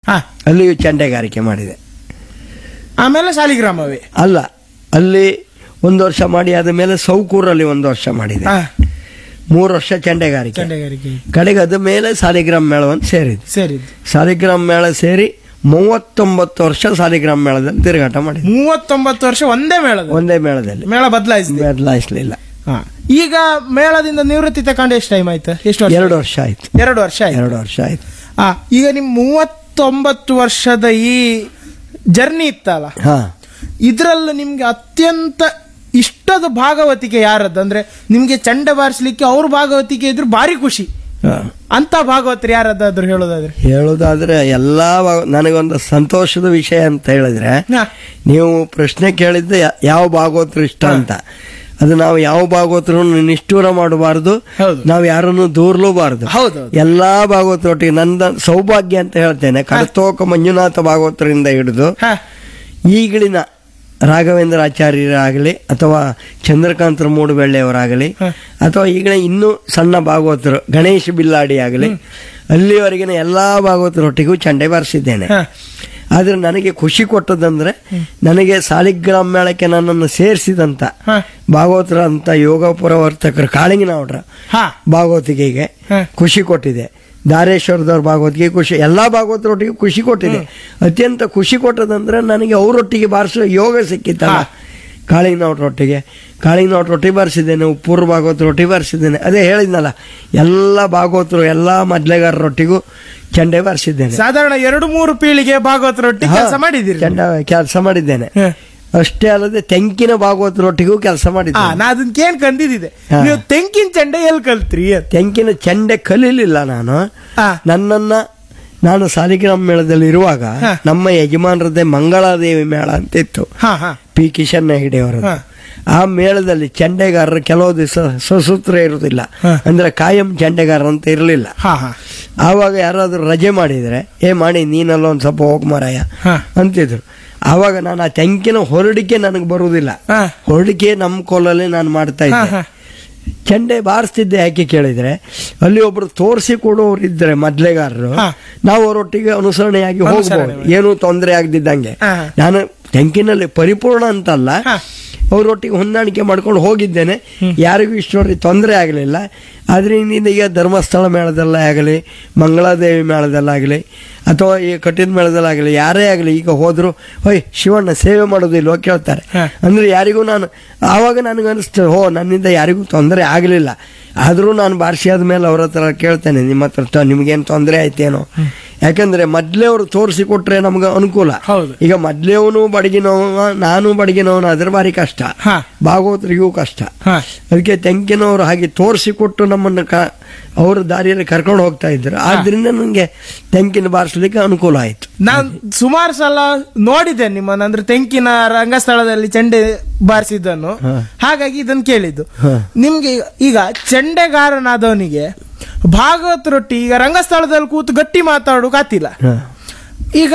ಹಾ ಅಲ್ಲಿಯೂ ಚಂಡೆಗಾರಿಕೆ ಮಾಡಿದೆ ಆಮೇಲೆ ಸಾಲಿಗ್ರಾಮವೇ ಅಲ್ಲ ಅಲ್ಲಿ ಒಂದು ವರ್ಷ ಮಾಡಿ ಆದ ಮೇಲೆ ಸೌಕೂರಲ್ಲಿ ಒಂದು ವರ್ಷ ಮಾಡಿದೆ ಹಾ ಮೂರು ವರ್ಷ ಚಂಡೆಗಾರಿಕೆ ಚಂಡೆಗಾರಿಕೆ ಕಡೆಗೆ ಅದ ಮೇಲೆ ಸಾಲಿಗ್ರಾಮ್ ಮೇಳವನ್ನು ಸೇರಿದೆ ಸರಿ ಸಾಲಿಗ್ರಾಮ್ ಮೇಳ ಸೇರಿ ಮೂವತ್ತೊಂಬತ್ತು ವರ್ಷ ಸಾಲಿಗ್ರಾಮ್ ಮೇಳದಲ್ಲಿ ತಿರುಗಾಟ ಮಾಡಿದೆ ಮೂವತ್ತೊಂಬತ್ತು ವರ್ಷ ಒಂದೇ ಮೇಳದ ಒಂದೇ ಮೇಳದಲ್ಲಿ ಮೇಳ ಬದಲಾಯಿಸಿದೆ ಬದಲಾಯಿಸಲಿಲ್ಲ ಹಾ ಈಗ ಮೇಳದಿಂದ ನಿವೃತ್ತಿ ತಗೊಂಡು ಎಷ್ಟು ಟೈಮ್ ಆಯ್ತು ಎಷ್ಟು ವರ್ಷ ಎರಡು ವರ್ಷ ಆಯ್ತು ಎರಡು ವರ್ಷ ಆಯ್ತು ಎರಡು ವರ್ಷ ಆಯ್ತು ಹಾ ಈಗ ನಿಮ್ ಮೂವತ್ತೊಂಬತ್ತು ವರ್ಷದ ಈ ಜರ್ನಿ ಇತ್ತಲ್ಲ ಹಾ ಇದ್ರಲ್ಲಿ ನಿಮ್ಗೆ ಅತ್ಯಂತ ಇಷ್ಟದ ಭಾಗವತಿಕೆ ಯಾರದ್ದು ಅಂದ್ರೆ ನಿಮ್ಗೆ ಚಂಡ ಬಾರಿಸ್ಲಿಕ್ಕೆ ಅವ್ರ ಭಾಗವತಿಕೆ ಇದ್ರು ಭಾರಿ ಖುಷಿ ಹಾ. ಅಂತ ಭಾಗವತರು ಯಾರದ್ದಾದ್ರು ಹೇಳೋದಾದ್ರೆ ಹೇಳೋದಾದ್ರೆ ಎಲ್ಲಾ ವ- ನನಗೊಂದು ಸಂತೋಷದ ವಿಷಯ ಅಂತ ಹೇಳಿದ್ರೆ ಹಾ. ನೀವು ಪ್ರಶ್ನೆ ಕೇಳಿದ್ದೆ ಯಾ- ಯಾವ ಭಾಗವತರು ಇಷ್ಟ ಅಂತ ಅದು ನಾವು ಯಾವ ಭಾಗವತರು ನಿಷ್ಠೂರ ಮಾಡಬಾರದು ಹೌದು. ನಾವು ಯಾರನ್ನು ದೂರ್ಲೂಬಾರದು ಹೌದೌದು ಎಲ್ಲಾ ಭಾಗವತರೊಟ್ಟಿಗೆ ನಂದ ಸೌಭಾಗ್ಯ ಅಂತ ಹೇಳ್ತೇನೆ ಕಡತೋಕ ಮಂಜುನಾಥ ಭಾಗವತರಿಂದ ಹಿಡಿದು ಹಾ ಈಗಿನ ರಾಘವೇಂದ್ರ ಆಚಾರ್ಯರಾಗಲಿ ಅಥವಾ ಚಂದ್ರಕಾಂತರ ಮೂಡುಬೆಳ್ಳೆಯವರಾಗಲಿ ಹ. ಅಥವಾ ಈಗಿನ ಇನ್ನೂ ಸಣ್ಣ ಭಾಗವತರು ಗಣೇಶ ಬಿಲ್ಲಾಡಿ ಆಗಲಿ ಅಲ್ಲಿವರೆಗಿನ ಎಲ್ಲಾ ಭಾಗವತರೊಟ್ಟಿಗೂ ಚಂಡೆ ಬಾರಿಸಿದ್ದೇನೆ ಹಾ. ಆದ್ರೆ ನನಗೆ ಖುಷಿ ಕೊಟ್ಟದಂದ್ರೆ ನನಗೆ ಸಾಲಿಗ್ರಾಮ ಮೇಳಕ್ಕೆ ನನ್ನನ್ನು ಸೇರಿಸಿದಂತ ಹಾ. ಭಾಗವತರ ಅಂತ ಯೋಗ ಪ್ರವರ್ತಕರು ಕಾಳಿಂಗನವರ ಹಾ ಭಾಗವತಿಗೆಗೆ ಹಾ. ಖುಷಿ ಕೊಟ್ಟಿದೆ ದಾರೇಶ್ವರದವ್ರ ಭಾಗವತಿಗೆ ಖುಷಿ ಎಲ್ಲಾ ಭಾಗವತರೊಟ್ಟಿಗೆ ಖುಷಿ ಕೊಟ್ಟಿದೆ ಅತ್ಯಂತ ಖುಷಿ ಕೊಟ್ಟದಂದ್ರೆ ನನಗೆ ಅವರೊಟ್ಟಿಗೆ ಬಾರಿಸೋ ಯೋಗ ಸಿಕ್ಕಿತ್ತಲ್ಲ ಹಾ. ಕಾಳಿಂಗನವ್ರೊಟ್ಟಿಗೆ ಕಾಳಿಂಗನವ್ರೊಟ್ಟಿಗೆ ಬಾರಿಸಿದ್ದೇನೆ ಉಪ್ಪೂರು ಭಾಗವತರೊಟ್ಟಿಗೆ ಬಾರಿಸಿದ್ದೇನೆ ಅದೇ ಹೇಳಿದ್ನಲ್ಲ ಎಲ್ಲ ಭಾಗವತರು ಎಲ್ಲಾ ಮದ್ಲೆಗಾರರೊಟ್ಟಿಗೂ ಚಂಡೆ ಬಾರಿಸಿದ್ದೇನೆ ಸಾಧಾರಣ ಎರಡು ಮೂರು ಪೀಳಿಗೆ ಭಾಗವತರೊಟ್ಟಿಗೆ ಕೆಲಸ ಮಾಡಿದ್ದೀರಿ ಚಂಡ ಕೆಲಸ ಮಾಡಿದ್ದೇನೆ ಹಾ. ಅಷ್ಟೇ ಅಲ್ಲದೆ ತೆಂಕಿನ ಭಾಗವತರೊಟ್ಟಿಗೂ ಕೆಲಸ ಆ, ಮಾಡಿದ್ದೇನೆ ನಾ ಅದನ್ನ ಕೇನ್ ಕಂದಿದ್ದೆ ಹಾ. ನೀವು ತೆಂಕಿನ ಚಂಡೆ ಎಲ್ಲಿ ಕಲ್ತ್ರಿ ಅಂತ. ತೆಂಕಿನ ಚಂಡೆ ಕಲೀಲಿಲ್ಲ ನಾನು ಆ, ನನ್ನನ್ನ ನಾನು ಸಾಲಿಗ್ರಾಮ ಮೇಳದಲ್ಲಿ ಇರುವಾಗ ಹಾ. ನಮ್ಮ ಯಜಮಾನರದ್ದೇ ಮಂಗಳಾದೇವಿ ಮೇಳ ಅಂತ ಇತ್ತು ಹಾ ಹಾ ಪಿ ಕಿಶನ್ ಹೆಗಡೆಯವರ ಹಾ. ಆ ಮೇಳದಲ್ಲಿ ಚಂಡೆಗಾರರು ಕೆಲವು ದಿವಸ ಸಸೂತ್ರ ಇರುವುದಿಲ್ಲ ಹಾ. ಅಂದ್ರೆ ಕಾಯಂ ಚಂಡೆಗಾರ ಅಂತ ಇರಲಿಲ್ಲ ಹಾ ಹಾ ಆವಾಗ ಯಾರಾದ್ರೂ ರಜೆ ಮಾಡಿದ್ರೆ ಏ ಮಾಡಿ ನೀನಲ್ಲ ಒಂದ್ ಸ್ವಲ್ಪ ಹೋಗ್ ಮಾರಾಯ ಹಾ. ಅಂತಿದ್ರು ಆವಾಗ ನಾನು ಆ ತೆಂಕಿನ ಹೊರಡಿಕೆ ನನಗೆ ಬರುವುದಿಲ್ಲ ಹಾ. ಹೊರಡಿಕೆ ನಮ್ಮ ಕೋಲಲ್ಲಿ ನಾನು ಮಾಡ್ತಾ ಹಾ, ಇದ್ದೆ ಹಾ. ಚಂಡೆ ಬಾರಿಸ್ತಿದ್ದೆ ಯಾಕೆ ಕೇಳಿದ್ರೆ ಅಲ್ಲಿ ಒಬ್ರು ತೋರಿಸಿ ಕೊಡೋರು ಇದ್ರೆ ಮೊದ್ಲೆಗಾರರು ಹಾ. ನಾವು ಅವರೊಟ್ಟಿಗೆ ಅನುಸರಣೆಯಾಗಿ ಅನುಸರಣೆ ಹೋಗ್ಬೋದು ಏನೂ ತೊಂದರೆ ಆಗದಿದ್ದಂಗೆ ಹಾ. ನಾನು ತೆಂಕಿನಲ್ಲಿ ಪರಿಪೂರ್ಣ ಅಂತಲ್ಲ ಹಾ. ಅವರೊಟ್ಟಿಗೆ ಹೊಂದಾಣಿಕೆ ಮಾಡ್ಕೊಂಡು ಹೋಗಿದ್ದೇನೆ ಯಾರಿಗೂ ಇಷ್ಟರವರೆಗೆ ತೊಂದರೆ ಆಗಲಿಲ್ಲ ಆದ್ರೆ ಇನ್ನಿಂದ ಈಗ ಧರ್ಮಸ್ಥಳ ಮೇಳದಲ್ಲೇ ಆಗಲಿ ಮಂಗಳಾದೇವಿ ಮೇಳದಲ್ಲಾಗಲಿ ಅಥವಾ ಈ ಕಟ್ಟಿದ ಮೇಳದಲ್ಲಾಗಲಿ ಯಾರೇ ಆಗಲಿ ಈಗ ಹೋದ್ರು ಹೊಯ್ ಶಿವಣ್ಣ ಸೇವೆ ಮಾಡೋದಿಲ್ವೋ ಕೇಳ್ತಾರೆ ಹಾ. ಅಂದ್ರೆ ಯಾರಿಗೂ ನಾನು ಆವಾಗ ನನಗೆ ಅನಿಸ್ತು ಹೋ ನನ್ನಿಂದ ಯಾರಿಗೂ ತೊಂದರೆ ಆಗಲಿಲ್ಲ ಆದರೂ ನಾನು ಬಾರಿಸಿ ಆದ್ಮೇಲೆ ಅವ್ರ ಹತ್ರ ಕೇಳ್ತೇನೆ ನಿಮ್ಮ ಹತ್ರ ತ- ನಿಮ್ಗೇನು ತೊಂದರೆ ಆಯ್ತೇನೋ ಯಾಕಂದ್ರೆ ಮೊದ್ಲೇ ಅವರು ತೋರಿಸಿ ಕೊಟ್ರೆ ನಮ್ಗೆ ಅನುಕೂಲ ಹೌದು. ಈಗ ಮೊದ್ಲೇವನು ಬಡಗಿನವ ನಾನು ಬಡಗಿನವನು ಅದ್ರ ಬಾರಿ ಕಷ್ಟ ಹಾ. ಭಾಗವತರಿಗೂ ಕಷ್ಟ ಹಾ. ಅದಕ್ಕೆ ತೆಂಕಿನವರು ಹಾಗೆ ತೋರಿಸಿಕೊಟ್ಟು ನಮ್ಮನ್ನು ಕ ಅವ್ರ ದಾರಿಯಲ್ಲಿ ಕರ್ಕೊಂಡು ಹೋಗ್ತಾ ಇದ್ರು ಆದ್ರಿಂದ ನನಗೆ ತೆಂಕಿನ ಬಾರಿಸ್ಲಿಕ್ಕೆ ಅನುಕೂಲ ಆಯ್ತು ನಾನ್ ಸುಮಾರು ಸಲ ನೋಡಿದ್ದೆ ನಿಮ್ಮನ್ನ ಅಂದ್ರೆ ತೆಂಕಿನ ರಂಗಸ್ಥಳದಲ್ಲಿ ಚೆಂಡೆ ಬಾರಿಸಿದ್ದನ್ನು ಹಾ. ಹಾಗಾಗಿ ಇದನ್ನ ಕೇಳಿದ್ದು ಹಾ. ನಿಮ್ಗೆ ಈಗ ಚೆಂಡೆಗಾರನಾದವನಿಗೆ ಭಾಗವತರೊಟ್ಟಿ ಈಗ ರಂಗಸ್ಥಳದಲ್ಲಿ ಕೂತು ಗಟ್ಟಿ ಮಾತಾಡೋಕ್ ಆತಿಲ್ಲ ಹ. ಈಗ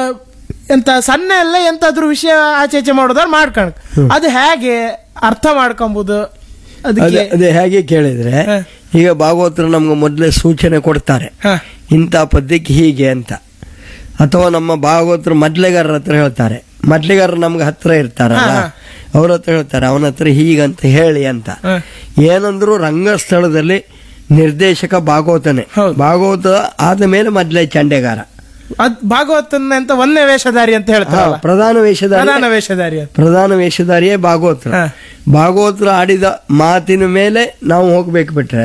ಎಂತ ಸಣ್ಣ ಎಲ್ಲ ಎಂತಾದ್ರೂ ವಿಷಯ ಆಚೆ ಈಚೆ ಮಾಡೋದಾದ್ರೆ ಮಾಡ್ಕೊಳಕ್ ಅದು ಹೇಗೆ ಅರ್ಥ ಮಾಡ್ಕೊಂಬುದು ಅದೇ ಅದಕ್ಕೆ ಅದೇ ಹೇಗೆ ಕೇಳಿದ್ರೆ ಹ. ಈಗ ಭಾಗವತರು ನಮ್ಗೆ ಮೊದಲೇ ಸೂಚನೆ ಕೊಡ್ತಾರೆ ಹ. ಇಂಥ ಪದ್ಯಕ್ಕೆ ಹೀಗೆ ಅಂತ ಅಥವಾ ನಮ್ಮ ಭಾಗವತರು ಮದ್ಲೆಗಾರರ ಹತ್ರ ಹೇಳ್ತಾರೆ ಮದ್ಲೆಗಾರರು ನಮ್ಗೆ ಹತ್ರ ಇರ್ತಾರಲ್ಲ ಹಾ, ಹಾ. ಅವ್ರ ಹತ್ರ ಹೇಳ್ತಾರೆ ಅವನ ಹತ್ರ ಹೀಗಂತ ಹೇಳಿ ಅಂತ ಹ. ಏನಂದ್ರು ರಂಗಸ್ಥಳದಲ್ಲಿ ನಿರ್ದೇಶಕ ಭಾಗವತನೇ ಹೌದು. ಭಾಗವತ ಆದ ಮೇಲೆ ಮೊದಲೇ ಚಂಡೆಗಾರ ಅದ್ ಭಾಗವತನ ಅಂತ ಒಂದೇ ವೇಷಧಾರಿ ಅಂತ ಹಾ, ಹೇಳ್ತಾರಲ್ಲ ಪ್ರಧಾನ ವೇಷಧಾರಿ ಪ್ರಧಾನ ವೇಷಧಾರಿ ಅಂತ ಪ್ರಧಾನ ವೇಷಧಾರಿಯೇ ಭಾಗವತರು ಹಾ. ಭಾಗವತರು ಆಡಿದ ಮಾತಿನ ಮೇಲೆ ನಾವು ಹೋಗ್ಬೇಕು ಬಿಟ್ರೆ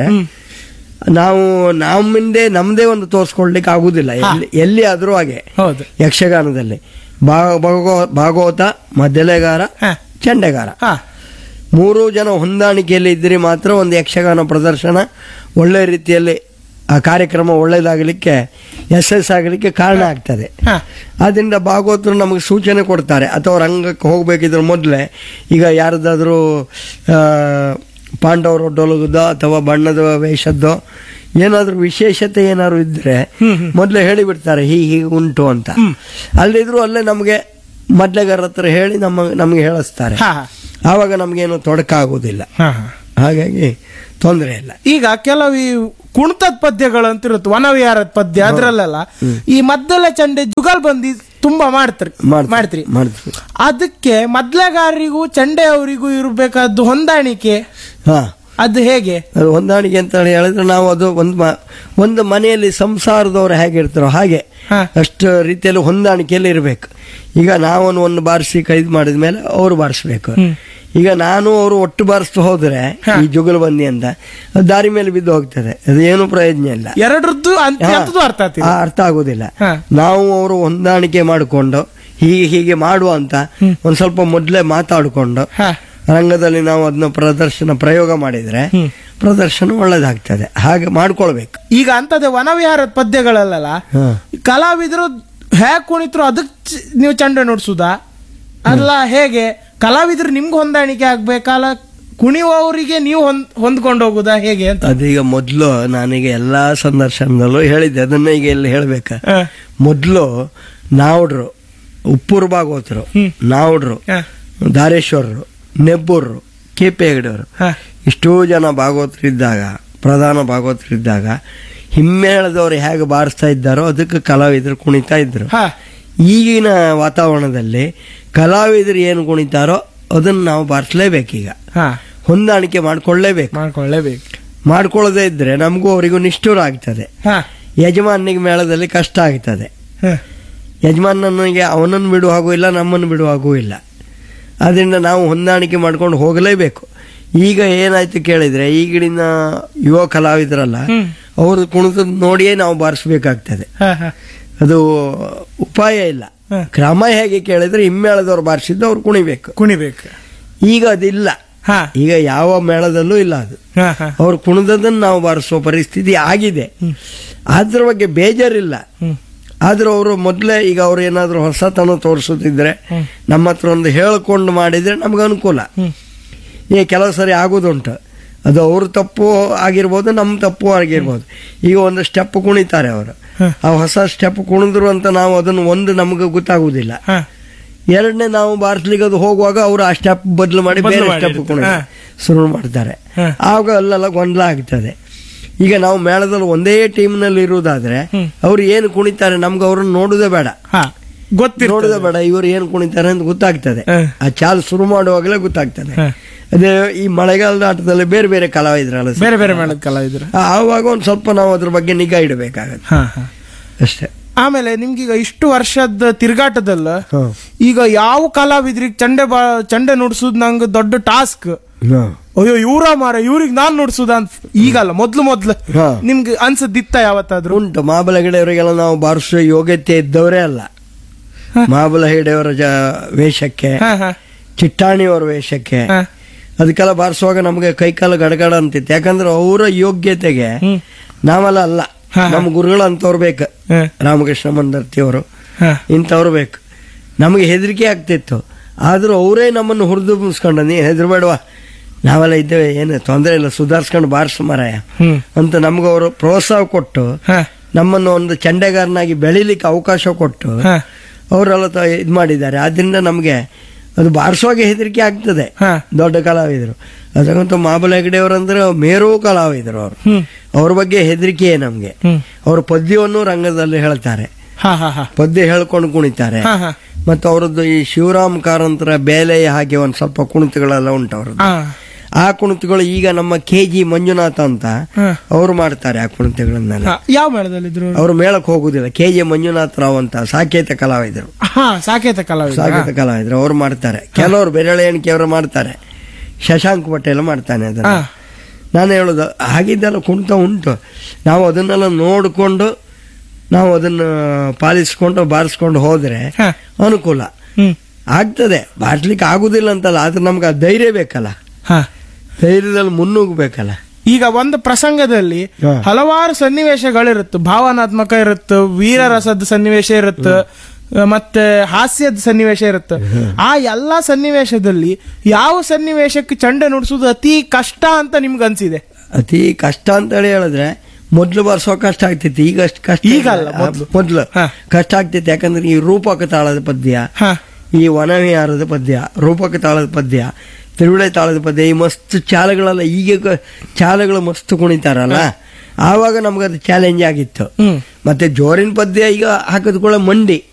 ನಾವು ನಮ್ಮಿಂದೆ ನಮ್ದೇ ಒಂದು ತೋರಿಸ್ಕೊಳ್ಲಿಕ್ಕೆ ಆಗುದಿಲ್ಲ ಎಲ್ಲಿ ಎಲ್ಲಿ ಆದ್ರೂ ಹಾಗೆ ಹೌದು ಯಕ್ಷಗಾನದಲ್ಲಿ ಭಾ- ಭಾಗವ- ಭಾಗವತ ಮದ್ದಲೆಗಾರ ಹ. ಚಂಡೆಗಾರ ಹಾ ಮೂರು ಜನ ಹೊಂದಾಣಿಕೆಯಲ್ಲಿ ಇದ್ರೆ ಮಾತ್ರ ಒಂದು ಯಕ್ಷಗಾನ ಪ್ರದರ್ಶನ ಒಳ್ಳೆ ರೀತಿಯಲ್ಲಿ ಆ ಕಾರ್ಯಕ್ರಮ ಒಳ್ಳೇದಾಗಲಿಕ್ಕೆ ಯಶಸ್ ಆಗಲಿಕ್ಕೆ ಕಾರಣ ಆಗ್ತದೆ ಹಾ ಆದ್ರಿಂದ ಭಾಗವತರು ನಮಗೆ ಸೂಚನೆ ಕೊಡ್ತಾರೆ ಅಥವಾ ರಂಗಕ್ಕೆ ಹೋಗ್ಬೇಕಿದ್ರ ಮೊದಲೇ ಈಗ ಯಾರ್ದಾದ್ರೂ ಆ, ಪಾಂಡವರು ಡೊಲಗುದೋ ಅಥವಾ ಬಣ್ಣದ ವೇಷದ್ದೋ ಏನಾದ್ರೂ ವಿಶೇಷತೆ ಏನಾದ್ರು ಇದ್ರೆ ಮೊದಲೇ ಹೇಳಿಬಿಡ್ತಾರೆ ಹೀಗೆ ಹೀಗೆ ಉಂಟು ಅಂತ ಅಲ್ಲಿದ್ರು ಅಲ್ಲೇ ನಮಗೆ ಮೊದ್ಲೆಗಾರ ಹತ್ರ ಹೇಳಿ ನಮ್ಮ ನಮಗೆ ಹೇಳಿಸ್ತಾರೆ ಹಾ ಆವಾಗ ನಮಗೇನು ತೊಡಕಾಗುವುದಿಲ್ಲ ಹಾ ಹಾ ಹಾಗಾಗಿ ತೊಂದರೆ ಇಲ್ಲ ಈಗ ಕೆಲವು ಈ ಕುಣಿತದ ಪದ್ಯಗಳು ಅಂತ ಇರುತ್ತೆ ವನವಿಹಾರದ ಪದ್ಯ ಅದ್ರಲ್ಲೆಲ್ಲ ಈ ಮದ್ದಲ ಚಂಡೆ ಜುಗಲ್ ಬಂದಿ ತುಂಬಾ ಮಾಡ್ತಾರೆ ಮಾಡ್ತೀರಿ ಮಾಡ್ತೀವಿ ಅದಕ್ಕೆ ಮದ್ಲಗಾರರಿಗೂ ಚಂಡೆಯವರಿಗೂ ಇರಬೇಕಾದ್ದು ಹೊಂದಾಣಿಕೆ ಹಾ ಅದು ಹೇಗೆ ಅದು ಹೊಂದಾಣಿಕೆ ಅಂತ ಹೇಳಿದ್ರೆ ನಾವು ಅದು ಒಂದು ಮ- ಒಂದು ಮನೆಯಲ್ಲಿ ಸಂಸಾರದವ್ರು ಹೇಗಿರ್ತಾರೋ ಹಾಗೆ ಹಾ. ಅಷ್ಟು ರೀತಿಯಲ್ಲಿ ಹೊಂದಾಣಿಕೆಯಲ್ಲಿ ಇರಬೇಕು ಈಗ ನಾವೊಂದು ಒಂದು ಬಾರಿಸಿ ಕೈದು ಮಾಡಿದ ಮೇಲೆ ಅವರು ಬಾರಿಸ್ಬೇಕು ಈಗ ನಾನು ಅವರು ಒಟ್ಟು ಬಾರಿಸ್ತು ಹೋದ್ರೆ ಹಾ. ಈ ಜುಗಲ್ಬಂದಿ ಅಂತ ಅದು ದಾರಿ ಮೇಲೆ ಬಿದ್ದು ಹೋಗ್ತದೆ ಅದು ಏನು ಪ್ರಯೋಜನ ಇಲ್ಲ ಎರಡರದ್ದು ಅಂತ ಹಾ. ಎಂತದು ಅರ್ಥ ಆಗ್ತಿದೆ ಆ, ಅರ್ಥ ಆಗೋದಿಲ್ಲ ಹಾ. ನಾವು ಅವರು ಹೊಂದಾಣಿಕೆ ಮಾಡಿಕೊಂಡು ಹೀಗೆ ಹೀಗೆ ಮಾಡುವ ಅಂತ ಒಂದ್ ಸ್ವಲ್ಪ ಮೊದಲೇ ಮಾತಾಡಿಕೊಂಡು ಹಾ. ರಂಗದಲ್ಲಿ ನಾವು ಅದನ್ನ ಪ್ರದರ್ಶನ ಪ್ರಯೋಗ ಮಾಡಿದ್ರೆ ಹ್ಮ್. ಪ್ರದರ್ಶನ ಒಳ್ಳೇದಾಗ್ತದೆ ಹಾಗೆ ಮಾಡ್ಕೊಳ್ಬೇಕು ಈಗ ಅಂತದೇ ವನವಿಹಾರದ ಪದ್ಯಗಳಲ್ಲ ಹಾ. ಕಲಾವಿದರು ಹೇಗ್ ಕುಣಿತ್ರು ಅದಕ್ ಚ- ನೀವು ಚಂಡೆ ನುಡ್ಸುದಾ ಅಲ್ಲ ಹೇಗೆ ಕಲಾವಿದ್ರು ನಿಮ್ಗೆ ಹೊಂದಾಣಿಕೆ ಆಗ್ಬೇಕಲ್ಲ ಕುಣಿಯುವವರಿಗೆ ನೀವು ಹೊಂದ್ ಹೊಂದ್ಕೊಂಡು ಹೋಗುದಾ ಹೇಗೆ ಅಂತ ಅದೀಗ ಮೊದಲು ನಾನೀಗ ಎಲ್ಲಾ ಸಂದರ್ಶನದಲ್ಲೂ ಹೇಳಿದ್ದೆ ಅದನ್ನ ಈಗ ಇಲ್ಲಿ ಹೇಳ್ಬೇಕ ಹಾ. ಮೊದಲು ನಾವುಡ್ರು ಉಪ್ಪೂರು ಭಾಗವತರು ಹ್ಮ್. ನಾವುಡ್ರು ಹಾ. ದಾರೇಶ್ವರರು ನೆಬ್ಬೂರ್ರು ಕೆ ಪಿ ಹೆಗಡೆಯವರು ಹಾ. ಇಷ್ಟೋ ಜನ ಭಾಗವತರಿದ್ದಾಗ ಪ್ರಧಾನ ಭಾಗವತರಿದ್ದಾಗ ಹಿಮ್ಮೇಳದವ್ರು ಹೇಗೆ ಬಾರಿಸ್ತಾ ಇದ್ದಾರೋ ಅದಕ್ಕೆ ಕಲಾವಿದರು ಕುಣಿತಾ ಇದ್ರು ಹಾ. ಈಗಿನ ವಾತಾವರಣದಲ್ಲಿ ಕಲಾವಿದರು ಏನು ಕುಣಿತಾರೋ ಅದನ್ನ ನಾವು ಬಾರಿಸಲೇಬೇಕೀಗ ಹಾ ಹೊಂದಾಣಿಕೆ ಮಾಡ್ಕೊಳ್ಳೇಬೇಕು ಮಾಡ್ಕೊಳ್ಳೇಬೇಕು ಮಾಡ್ಕೊಳ್ಳದೆ ಇದ್ರೆ ನಮಗೂ ಅವರಿಗೂ ನಿಷ್ಠುರ ಆಗ್ತದೆ ಹಾ ಯಜಮಾನಿಗೆ ಮೇಳದಲ್ಲಿ ಕಷ್ಟ ಆಗ್ತದೆ ಹಾ. ಯಜಮಾನನಿಗೆ ಅವನನ್ನು ಬಿಡುವ ಹಾಗೂ ಇಲ್ಲ ನಮ್ಮನ್ನು ಬಿಡುವ ಹಾಗೂ ಇಲ್ಲ ಅದರಿಂದ ನಾವು ಹೊಂದಾಣಿಕೆ ಮಾಡ್ಕೊಂಡು ಹೋಗಲೇಬೇಕು ಈಗ ಏನಾಯ್ತು ಕೇಳಿದ್ರೆ ಈಗಿನ ಯುವ ಕಲಾವಿದರಲ್ಲ ಹ್ಮ್. ಅವರು ಕುಣಿತದ ನೋಡಿಯೇ ನಾವು ಬಾರಿಸ್ಬೇಕಾಗ್ತದೆ ಹಾ, ಹಾ. ಅದು ಉಪಾಯ ಇಲ್ಲ ಹ. ಕ್ರಮ ಹೇಗೆ ಕೇಳಿದ್ರೆ ಹಿಮ್ಮೇಳದವ್ರು ಬಾರಿಸಿದ್ದು ಅವ್ರು ಕುಣಿಬೇಕು ಕುಣಿಬೇಕು ಈಗ ಅದಿಲ್ಲ ಹಾ ಈಗ ಯಾವ ಮೇಳದಲ್ಲೂ ಇಲ್ಲ ಅದು ಹಾ ಹಾ ಅವ್ರು ಕುಣಿದದನ್ನು ನಾವು ಬಾರಿಸುವ ಪರಿಸ್ಥಿತಿ ಆಗಿದೆ ಅದ್ರ ಬಗ್ಗೆ ಬೇಜಾರಿಲ್ಲ ಹ್ಮ್. ಆದ್ರೂ ಅವರು ಮೊದಲೇ ಈಗ ಅವ್ರು ಏನಾದ್ರು ಹೊಸತನ ತೋರಿಸುತ್ತಿದ್ರೆ ಹ್ಮ್. ನಮ್ಮ ಹತ್ರ ಒಂದು ಹೇಳ್ಕೊಂಡು ಮಾಡಿದ್ರೆ ನಮ್ಗೆ ಅನುಕೂಲ ಹ್ಮ್. ಈ ಕೆಲವು ಸರಿ ಆಗೋದುಂಟು ಅದು ಅವ್ರ ತಪ್ಪು ಆಗಿರ್ಬೋದು ನಮ್ಮ ತಪ್ಪು ಆಗಿರ್ಬೋದು ಈಗ ಒಂದು ಸ್ಟೆಪ್ ಕುಣಿತಾರೆ ಅವರು ಹ. ಆ ಹೊಸ ಸ್ಟೆಪ್ ಕುಣಿದ್ರು ಅಂತ ನಾವು ಅದನ್ನು ಒಂದು ನಮಗೆ ಗೊತ್ತಾಗುವುದಿಲ್ಲ ಹಾ ಎರಡನೇ ನಾವು ಬಾರಿಸ್ಲಿಕ್ಕೆ ಅದು ಹೋಗುವಾಗ ಅವರು ಆ ಸ್ಟೆಪ್ ಬದಲು ಮಾಡಿ ಬದ್ಲು ಬೇರೆ ಮಾಡಿರ್ತಾರೆ. ಸ್ಟೆಪ್ ಕುಣಿ ಹಾ. ಶುರು ಮಾಡ್ತಾರೆ ಹಾ. ಆವಾಗ ಅಲ್ಲೆಲ್ಲ ಗೊಂದಲ ಆಗ್ತದೆ ಈಗ ನಾವು ಮೇಳದಲ್ಲಿ ಒಂದೇ ಟೀಮ್ನಲ್ಲಿ ಇರುವುದಾದ್ರೆ ಹ್ಮ್. ಅವ್ರು ಏನು ಕುಣಿತಾರೆ ನಮ್ಗೆ ಅವ್ರನ್ನ ನೋಡುದೇ ಬೇಡ ಹಾ ಗೊತ್ತಿರ್ತದೆ ನೋಡುದೇ ಬೇಡ ಇವರು ಏನು ಕುಣಿತಾರೆ ಅಂತ ಗೊತ್ತಾಗ್ತದೆ ಹಾ. ಆ ಚಾಲ್ ಶುರು ಮಾಡುವಾಗಲೇ ಗೊತ್ತಾಗ್ತದೆ ಹಾ. ಅದೇ ಈ ಮಳೆಗಾಲದ ಆಟದಲ್ಲಿ ಬೇರೆ ಬೇರೆ ಕಲಾವಿದ್ರಲ್ಲ ಸರ್. ಬೇರೆ ಬೇರೆ ಮೇಳದ ಕಲಾವಿದ್ರು ಆ- ಆವಾಗ ಒಂದು ಸ್ವಲ್ಪ ನಾವು ಅದ್ರ ಬಗ್ಗೆ ನಿಗಾ ಇಡಬೇಕಾಗತ್ತೆ ಹಾ ಹಾ ಅಷ್ಟೇ ಆಮೇಲೆ ನಿಮ್ಗೀಗ ಇಷ್ಟು ವರ್ಷದ ತಿರುಗಾಟದಲ್ಲ ಹಾ. ಈಗ ಯಾವ ಕಲಾವಿದ್ರಿಗೆ ಚಂಡೆ ಬಾ ಚಂಡೆ ನುಡ್ಸುದ್ ನಂಗೆ ದೊಡ್ಡ ಟಾಸ್ಕ್ ಹಾ. ಅಯ್ಯೋ ಇವ್ರ ಮಾರ ಇವ್ರಿಗೆ ನಾನ್ ನುಡ್ಸುದ ಅಂತ ಈಗಲ್ಲ ಮೊದ್ಲು ಮೊದ್ಲು ಹಾ. ನಿಮ್ಗೆ ಅನ್ಸದಿತ್ತ ಯಾವತ್ತಾದ್ರು ಉಂಟು ಮಾಬಲ ಹೆಗಡೆಯವರಿಗೆಲ್ಲ ನಾವು ಬಾರಿಸುವ ಯೋಗ್ಯತೆ ಇದ್ದವರೇ ಅಲ್ಲ ಹಾ. ಮಾಬಲ ಹೆಗಡೆಯವರ ಜ ವೇಷಕ್ಕೆ ಹಾ ಹಾ ಚಿಟ್ಟಾಣಿಯವರ ವೇಷಕ್ಕೆ ಹಾ. ಅದಕ್ಕೆಲ್ಲ ಬಾರಿಸುವಾಗ ನಮಗೆ ಕೈಕಾಲು ಗಡಗಡ ಅಂತಿತ್ತು ಯಾಕಂದ್ರೆ ಅವರ ಯೋಗ್ಯತೆಗೆ ಹ್ಮ್. ನಾವೆಲ್ಲ ಅಲ್ಲ ಹಾ. ನಮ್ಮ ಗುರುಗಳು ಅಂತವ್ರು ಬೇಕು ಹಾ. ರಾಮಕೃಷ್ಣ ಮಂದರ್ತಿಯವರು ಹಾ. ಇಂಥವ್ರು ಬೇಕು ನಮಗೆ ಹೆದರಿಕೆ ಆಗ್ತಿತ್ತು ಆದ್ರೂ ಅವರೇ ನಮ್ಮನ್ನು ಹುರಿದು ಮುಸ್ಕೊಂಡು ನೀ ಹೆದರ್ಬೇಡವಾ ನಾವೆಲ್ಲ ಇದ್ದೇವೆ ಏನು ತೊಂದರೆ ಇಲ್ಲ ಸುಧಾರಿಸ್ಕೊಂಡು ಬಾರಿಸು ಮಾರಾಯ ಹ್ಮ್. ಅಂತ ನಮ್ಗೆ ಅವರು ಪ್ರೋತ್ಸಾಹ ಕೊಟ್ಟು ಹಾ. ನಮ್ಮನ್ನು ಒಂದು ಚಂಡೆಗಾರನಾಗಿ ಬೆಳಿಲಿಕ್ಕೆ ಅವಕಾಶ ಕೊಟ್ಟು ಹಾ. ಅವರೆಲ್ಲ ಇದು ಮಾಡಿದ್ದಾರೆ ಆದ್ರಿಂದ ನಮಗೆ ಅದು ಬಾರಿಸುವಾಗ ಹೆದರಿಕೆ ಆಗ್ತದೆ ಹಾ. ದೊಡ್ಡ ಕಲಾವಿದರು ಅದಕ್ಕಂತೂ ಮಾಬಲ ಹೆಗಡೆಯವರಂದ್ರೆ ಮೇರು ಕಲಾವಿದರು ಅವರು ಹ್ಮ್. ಅವ್ರ ಬಗ್ಗೆ ಹೆದರಿಕೆಯೇ ನಮಗೆ ಹ್ಮ್. ಅವ್ರ ಪದ್ಯವನ್ನು ರಂಗದಲ್ಲಿ ಹೇಳ್ತಾರೆ ಹಾ ಹಾ ಹಾ ಪದ್ಯ ಹೇಳ್ಕೊಂಡು ಕುಣಿತಾರೆ ಹಾ ಹಾ ಮತ್ತು ಅವರದ್ದು ಈ ಶಿವರಾಮ್ ಕಾರಂತರ ಬೇಲೆಯ ಹಾಗೆ ಒಂದು ಸ್ವಲ್ಪ ಕುಣಿತಗಳೆಲ್ಲ ಉಂಟು ಅವ್ರದ್ದು ಹಾ ಆ ಕುಣಿತಗಳು ಈಗ ನಮ್ಮ ಕೆ ಜಿ ಮಂಜುನಾಥ ಅಂತ ಹಾ. ಅವರು ಮಾಡ್ತಾರೆ ಆ ಕುಣಿತಗಳನ್ನೆಲ್ಲ ಹಾ. ಯಾವ ಮೇಳದಲ್ಲಿದ್ರು ಅವ್ರು? ಅವರು ಮೇಳಕ್ಕೆ ಹೋಗುದಿಲ್ಲ ಕೆ ಜಿ ಮಂಜುನಾಥ ರಾವ್ ಅಂತ ಸಾಕೇತ ಕಲಾವಿದರು ಹಾ ಸಾಕೇತ ಕಲಾವಿದ ಸಾಕೇತ ಕಲಾವಿದರು ಅವ್ರು ಮಾಡ್ತಾರೆ ಕೆಲವರು ಬೆರಳೆ ಎಣಿಕೆ ಅವರು ಮಾಡ್ತಾರೆ ಶಶಾಂಕ್ ಪಟೇಲ್ ಮಾಡ್ತಾನೆ ಅದನ್ನ ಹಾ. ನಾನು ಹೇಳೋದು ಹಾಗಿದ್ದೆಲ್ಲ ಕುಣಿತ ಉಂಟು ನಾವು ಅದನ್ನೆಲ್ಲ ನೋಡಿಕೊಂಡು ನಾವು ಅದನ್ನ ಪಾಲಿಸ್ಕೊಂಡು ಬಾರಿಸ್ಕೊಂಡು ಹೋದ್ರೆ ಹಾ. ಅನುಕೂಲ ಹ್ಮ್ ಆಗ್ತದೆ ಬಾರಿಸ್ಲಿಕ್ಕೆ ಆಗುದಿಲ್ಲ ಅಂತಲ್ಲ ಆದ್ರೆ ನಮ್ಗೆ ಆ ಧೈರ್ಯ ಬೇಕಲ್ಲ ಹಾ ಧೈರ್ಯದಲ್ಲಿ ಮುನ್ನುಗ್ಬೇಕಲ್ಲ ಈಗ ಒಂದು ಪ್ರಸಂಗದಲ್ಲಿ ಹಾ. ಹಲವಾರು ಸನ್ನಿವೇಶಗಳಿರುತ್ತೆ ಭಾವನಾತ್ಮಕ ಇರುತ್ತೆ ವೀರರಸದ ಸನ್ನಿವೇಶ ಇರುತ್ತೆ ಮತ್ತೆ ಹಾಸ್ಯದ ಸನ್ನಿವೇಶ ಇರುತ್ತೆ ಆ ಎಲ್ಲಾ ಸನ್ನಿವೇಶದಲ್ಲಿ ಯಾವ ಸನ್ನಿವೇಶಕ್ಕೆ ಚಂಡೆ ನುಡ್ಸುದು ಅತಿ ಕಷ್ಟ ಅಂತ ನಿಮ್ಗೆ ಅನ್ಸಿದೆ ಅತಿ ಕಷ್ಟ ಅಂತ ಹೇಳಿ ಹೇಳಿದ್ರೆ ಮೊದ್ಲು ಬರ್ಸೋ ಕಷ್ಟ ಆಗ್ತಿತ್ತು ಈಗ ಅಷ್ಟು ಕಷ್ಟ ಈಗ ಅಲ್ಲ, ಇಲ್ಲ. ಮೊದ್ಲು. ಮೊದ್ಲು ಹಾ. ಕಷ್ಟ ಆಗ್ತಿತ್ತು ಯಾಕಂದ್ರೆ ಈ ರೂಪಕ ತಾಳದ ಪದ್ಯ ಹಾ ಈ ವನವಿಹಾರದ ಪದ್ಯ ರೂಪಕ ತಾಳದ ಪದ್ಯ ತಿರುವಿಳೆ ತಾಳದ ಪದ್ಯ ಈ ಮಸ್ತ್ ಚಾಲಗಳೆಲ್ಲ ಈಗ ಕ- ಚಾಲಗಳು ಮಸ್ತ್ ಕುಣಿತಾರಲ್ಲ ಆವಾಗ ನಮ್ಗದು ಚಾಲೆಂಜ್ ಆಗಿತ್ತು ಹ್ಮ್ ಮತ್ತೆ ಜೋರಿನ ಪದ್ಯ ಈಗ ಹಾಕಿದ ಕೂಡ ಮಂಡಿ